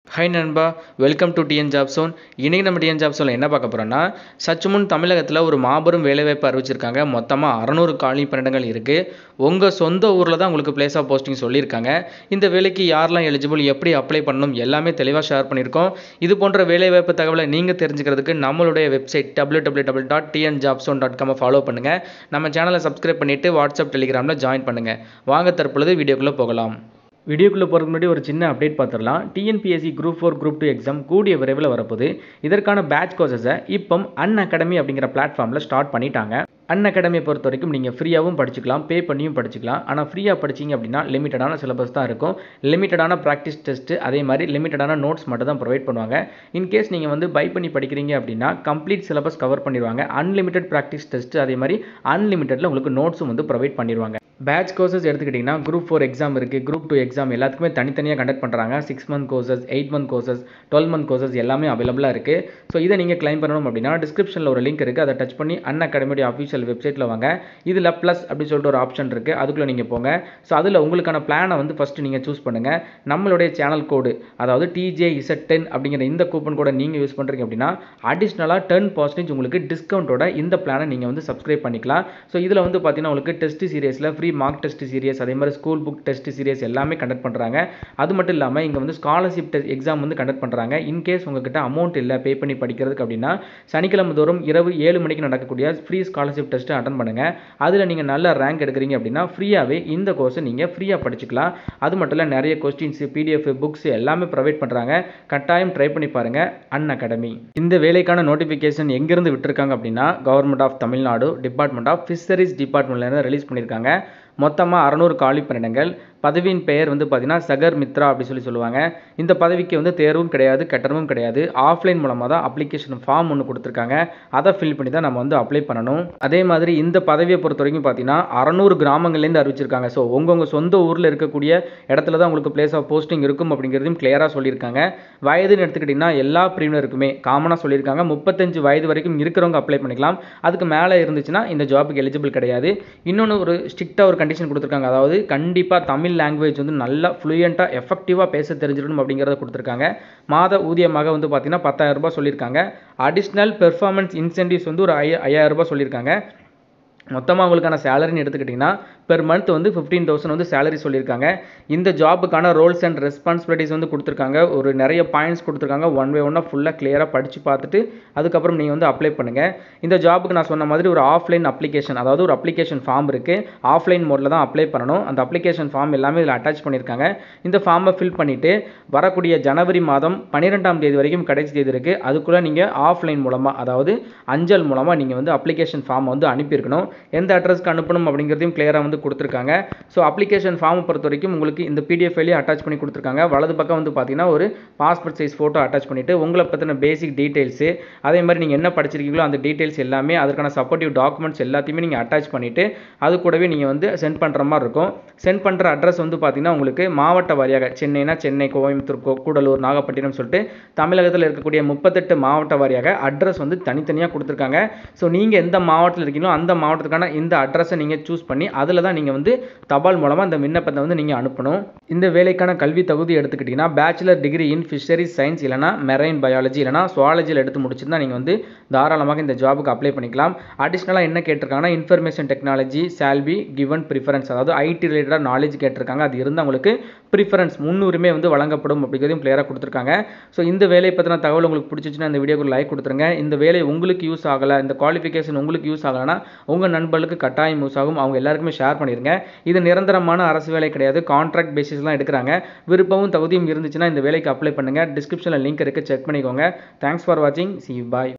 hi நண்பா welcome to TN job zone இன்றைக்கி நம்ம டிஎன் ஜாப் சோனில் என்ன பார்க்க போகிறோம்னா சற்று முன் தமிழகத்தில் ஒரு மாபெரும் வேலைவாய்ப்பு அறிவிச்சிருக்காங்க மொத்தமாக அறநூறு காலி பணியிடங்கள் இருக்குது உங்கள் சொந்த ஊரில் தான் உங்களுக்கு பிளேஸ் ஆஃப் போஸ்டிங் சொல்லியிருக்காங்க இந்த வேலைக்கு யாரெல்லாம் எலிஜிபிள் எப்படி அப்ளை பண்ணணும் எல்லாமே தெளிவாக ஷேர் பண்ணியிருக்கோம் இது போன்ற வேலைவாய்ப்பு தகவலை நீங்கள் தெரிஞ்சுக்கிறதுக்கு நம்மளுடைய website W W W dot TN job zone dot காமை ஃபாலோ பண்ணுங்கள் நம்ம சேனலை சப்ஸ்கிரைப் பண்ணிவிட்டு வாட்ஸ்அப் டெலிகிராமில் ஜாயின் பண்ணுங்கள் வாங்க தற்பொழுது வீடியோக்குள்ளே போகலாம் வீடியோக்குள்ளே போகிறதுக்கு முன்னாடி ஒரு சின்ன அப்டேட் பார்த்துடலாம் TNPSC group four group two exam கூடிய விரைவில் வரப்போகுது இதற்கான பேட்ச் கோர்சஸை இப்போ அன் அகாடமி அப்படிங்கிற பிளாட்ஃபார்மில் ஸ்டார்ட் பண்ணிட்டாங்க அன் அகாடமியை பொறுத்த வரைக்கும் நீங்கள் ஃப்ரீயாகவும் படிச்சுக்கலாம் பே பண்ணியும் படிச்சுக்கலாம் ஆனால் ஃப்ரீயாக படிச்சிங்க அப்படின்னா லிமிட்டடான சிலபஸ் தான் இருக்கும் லிமிட்டடான ப்ராக்டிஸ் டெஸ்ட்டு அதே மாதிரி லிமிட்டடான நோட்ஸ் மட்டும் தான் ப்ரொவைட் பண்ணுவாங்க இன்கேஸ் நீங்கள் வந்து பை பண்ணி படிக்கிறீங்க அப்படின்னா கம்ப்ளீட் சிலபஸ் கவர் பண்ணிடுவாங்க அன்லிமிட்டட் ப்ராக்டிஸ் டெஸ்ட்டு அதே மாதிரி அன்லிமிட்டடில் உங்களுக்கு நோட்ஸும் வந்து ப்ரொவைட் பண்ணிடுவாங்க பேட்ச் கோர்சஸ் எடுத்துக்கிட்டிங்கன்னா குரூப் ஃபோர் எக்ஸாம் இருக்குது குரூப் டூ எக்ஸாம் எல்லாத்துக்குமே தனித்தனியாக கண்டக்ட் பண்ணுறாங்க six month courses eight month courses twelve month courses எல்லாமே அவைலபிளாக இருக்குது ஸோ இதை நீங்கள் கிளைம் பண்ணணும் அப்படின்னா டிஸ்கிரிப்ஷனில் ஒரு லிங்க் இருக்குது அதை டச் பண்ணி அன் அகாடமியோட அஃபிஷியல் வெப்சைட்டில் வாங்க இதில் ப்ளஸ் அப்படின்னு சொல்லிட்டு ஒரு ஆப்ஷன் இருக்குது அதுக்குள்ளே நீங்கள் போங்க ஸோ அதில் உங்களுக்கான பிளானை வந்து ஃபஸ்ட்டு நீங்கள் சூஸ் பண்ணுங்கள் நம்மளுடைய சேனல் கோடு அதாவது டிஜே இசட் டென் அப்படிங்கிற இந்த கூப்பன் கோடை நீங்கள் யூஸ் பண்ணுறீங்க அப்படின்னா அடிஷ்னலாக டென் பர்சன்டேஜ் உங்களுக்கு டிஸ்கவுண்ட்டோட இந்த பிளானை நீங்கள் வந்து சப்ஸ்கிரைப் பண்ணிக்கலாம் ஸோ இதில் வந்து பார்த்தீங்கன்னா உங்களுக்கு டெஸ்ட் சீரியஸில் ஃப்ரீ மார்க் டெஸ்ட் சீரியஸ் அதே மாதிரி ஸ்கூல் புக் டெஸ்ட் சீரியஸ் எல்லாமே கண்டக்ட் பண்ணுறாங்க அது மட்டும் இல்லாமல் இங்கே வந்து ஸ்காலர்ஷிப் டெஸ்ட் எக்ஸாம் வந்து கண்டக்ட் பண்ணுறாங்க இன்கேஸ் உங்ககிட்ட அமௌண்ட் இல்லை பே பண்ணி படிக்கிறதுக்கு அப்படின்னா சனிக்கிழமை தோறும் இரவு ஏழு மணிக்கு நடக்கக்கூடிய ஃப்ரீ ஸ்காலர்ஷிப் டெஸ்ட்டை அட்டன் பண்ணுங்கள் அதில் நீங்கள் நல்ல ரேங்க் எடுக்கிறீங்க அப்படின்னா ஃப்ரீயாகவே இந்த கோர்ஸை நீங்கள் ஃப்ரீயாக படிச்சுக்கலாம் அது மட்டும் இல்லை நிறைய கொஸ்டின்ஸ் பிடிஎஃப் புக்ஸ் எல்லாமே ப்ரொவைட் பண்ணுறாங்க கட்டாயம் ட்ரை பண்ணி பாருங்கள் அன் அகாடமி இந்த வேலைக்கான நோட்டிஃபிகேஷன் எங்கேருந்து விட்டுருக்காங்க அப்படின்னா government of Tamil Nadu department of fisheries டிபார்ட்மெண்ட்லேருந்து ரிலீஸ் பண்ணியிருக்காங்க மொத்தமாக அறநூறு காலி பணியிடங்கள் பதவியின் பெயர் வந்து பார்த்தீங்கன்னா சகர் மித்ரா அப்படி சொல்லி சொல்லுவாங்க இந்த பதவிக்கு வந்து தேர்வும் கிடையாது கட்டணமும் கிடையாது ஆஃப்லைன் மூலமாக தான் அப்ளிகேஷன் ஃபார்ம் ஒன்று கொடுத்துருக்காங்க அதை ஃபில் பண்ணி தான் நம்ம வந்து அப்ளை பண்ணணும் அதே மாதிரி இந்த பதவியை பொறுத்த வரைக்கும் பார்த்தீங்கன்னா அறநூறு கிராமங்கள்லேருந்து அறிவிச்சிருக்காங்க ஸோ உங்கவுங்க சொந்த ஊரில் இருக்கக்கூடிய இடத்துல தான் உங்களுக்கு பிளேஸ் ஆஃப் போஸ்டிங் இருக்கும் அப்படிங்கிறதையும் கிளியராக சொல்லியிருக்காங்க வயதுன்னு எடுத்துக்கிட்டிங்கன்னா எல்லா பிரிவினருக்குமே காமனாக சொல்லியிருக்காங்க முப்பத்தஞ்சு வயது வரைக்கும் இருக்கிறவங்க அப்ளை பண்ணிக்கலாம் அதுக்கு மேலே இருந்துச்சுன்னா இந்த ஜாபுக்கு எலிஜிபிள் கிடையாது இன்னொன்று ஒரு ஸ்ட்ரிக்டாக ஒரு கண்டிஷன் கொடுத்துருக்காங்க அதாவது கண்டிப்பாக தமிழ் லாங்குவேஜ் வந்து நல்லா ஃப்ளூயண்ட்டாக எஃபெக்டிவாக பேச தெரிஞ்சிடணும் அப்படிங்கிறத கொடுத்துருக்காங்க மாத ஊதியமாக வந்து பார்த்தீங்கன்னா பத்தாயிரம் ரூபாய் சொல்லியிருக்காங்க அடிஷ்னல் பெர்ஃபார்மன்ஸ் இன்சென்டிவ்ஸ் வந்து ஒரு ஐ ஐயாயிரம் ரூபாய் சொல்லியிருக்காங்க மொத்தமாக உங்களுக்கான சேலரின்னு எடுத்துக்கிட்டிங்கன்னா பெர் மந்த் வந்து ஃபிஃப்டீன் தௌசண்ட் வந்து சேலரி சொல்லியிருக்காங்க இந்த ஜாபுக்கான ரோல்ஸ் அண்ட் ரெஸ்பான்சிபிலிட்டிஸ் வந்து கொடுத்துருக்காங்க ஒரு நிறைய பாயிண்ட்ஸ் கொடுத்துருக்காங்க ஒன் வே ஒன்னாக ஃபுல்லாக கிளியராக படித்து பார்த்துட்டு அதுக்கப்புறம் நீங்கள் வந்து அப்ளை பண்ணுங்கள் இந்த ஜாபுக்கு நான் சொன்ன மாதிரி ஒரு ஆஃப்லைன் அப்ளிகேஷன் அதாவது ஒரு அப்ளிகேஷன் ஃபார்ம் இருக்குது ஆஃப்லைன் மோடில் தான் அப்ளை பண்ணணும் அந்த அப்ளிகேஷன் ஃபார்ம் எல்லாமே இதில் அட்டாச் பண்ணியிருக்காங்க இந்த ஃபார்மை ஃபில் பண்ணிவிட்டு வரக்கூடிய ஜனவரி மாதம் பன்னிரெண்டாம் தேதி வரைக்கும் கடைசி தேதி இருக்குது அதுக்குள்ளே நீங்கள் ஆஃப்லைன் மூலமாக அதாவது அஞ்சல் மூலமாக நீங்கள் வந்து அப்ளிகேஷன் ஃபார்ம் வந்து அனுப்பியிருக்கணும் எந்த அட்ரஸ்க்கு அனுப்பணும் அப்படிங்கிறதையும் கிளியராக வந்து கொடுத்துருக்காங்க ஸோ அப்ளிகேஷன் ஃபார்மை பொறுத்த வரைக்கும் உங்களுக்கு இந்த பிடிஎஃப் ஃபைலையும் அட்டாச் பண்ணி கொடுத்துருக்காங்க வலது பக்கம் வந்து பார்த்தீங்கன்னா ஒரு பாஸ்போர்ட் சைஸ் ஃபோட்டோ அட்டாச் பண்ணிவிட்டு உங்களை பற்றின பேசிக் டீட்டெயில்ஸு அதே மாதிரி நீங்கள் என்ன படிச்சிருக்கீங்களோ அந்த டீட்டெயில்ஸ் எல்லாமே அதற்கான சப்போர்ட்டிவ் டாக்குமெண்ட்ஸ் எல்லாத்தையுமே நீங்கள் அட்டாச் பண்ணிவிட்டு அது கூடவே நீங்கள் வந்து சென்ட் பண்ணுற மாதிரி இருக்கும் சென்ட் பண்ணுற அட்ரஸ் வந்து பார்த்தீங்கன்னா உங்களுக்கு மாவட்ட வாரியாக சென்னைனா சென்னை கோயம்புத்தூர் கூடலூர் நாகப்பட்டினம் சொல்லிட்டு தமிழகத்தில் இருக்கக்கூடிய முப்பத்தெட்டு மாவட்ட வாரியாக அட்ரஸ் வந்து தனித்தனியாக கொடுத்துருக்காங்க ஸோ நீங்கள் எந்த மாவட்டத்தில் இருக்கீங்களோ அந்த மாவட்டத்துக்கான இந்த அட்ரஸை நீங்கள் சூஸ் பண்ணி அதில் தான் நீங்கள் வந்து தபால் மூலமாக இந்த விண்ணப்பத்தை வந்து நீங்கள் அனுப்பணும் இந்த வேலைக்கான கல்வி தகுதி எடுத்துக்கிட்டிங்கன்னா bachelor degree in fisheries science இல்லைனா மெரைன் பயாலஜி இல்லைனா சுவாலஜியில் எடுத்து முடிச்சிருந்தா நீங்கள் வந்து தாராளமாக இந்த ஜாபுக்கு அப்ளை பண்ணிக்கலாம் அடிஷ்னலாக என்ன கேட்டிருக்காங்கன்னா information technology shall be given preference அதாவது ஐடி ரிலேட்டடாக நாலேஜ் கேட்டிருக்காங்க அது இருந்து அவங்களுக்கு ப்ரிஃபரன்ஸ் முன்னுரிமை வந்து வழங்கப்படும் அப்படிங்கிறதையும் கிளியராக கொடுத்துருக்காங்க ஸோ இந்த வேலையை பற்றின தகவல் உங்களுக்கு பிடிச்சிச்சுன்னா இந்த வீடியோக்கு லைக் கொடுத்துருங்க இந்த வேலை உங்களுக்கு யூஸ் ஆகலை இந்த குவாலிஃபிகேஷன் உங்களுக்கு யூஸ் ஆகலைன்னா உங்கள் நண்பர்களுக்கு கட்டாயம் யூஸ் ஆகும் அவங்க எல்லாருக்குமே ஷேர் பண்ணிடுங்க இது நிரந்தரமான அரசு வேலை கிடையாது கான்ட்ராக்ட் பேசிஸ்லாம் எடுக்கிறாங்க விருப்பமும் தகுதியும் இருந்துச்சுன்னா இந்த வேலைக்கு அப்ளை பண்ணுங்கள் டிஸ்கிரிப்ஷனில் லிங்க் இருக்குது செக் பண்ணிக்கோங்க தேங்க்ஸ் ஃபார் வாட்சிங் சி பாய்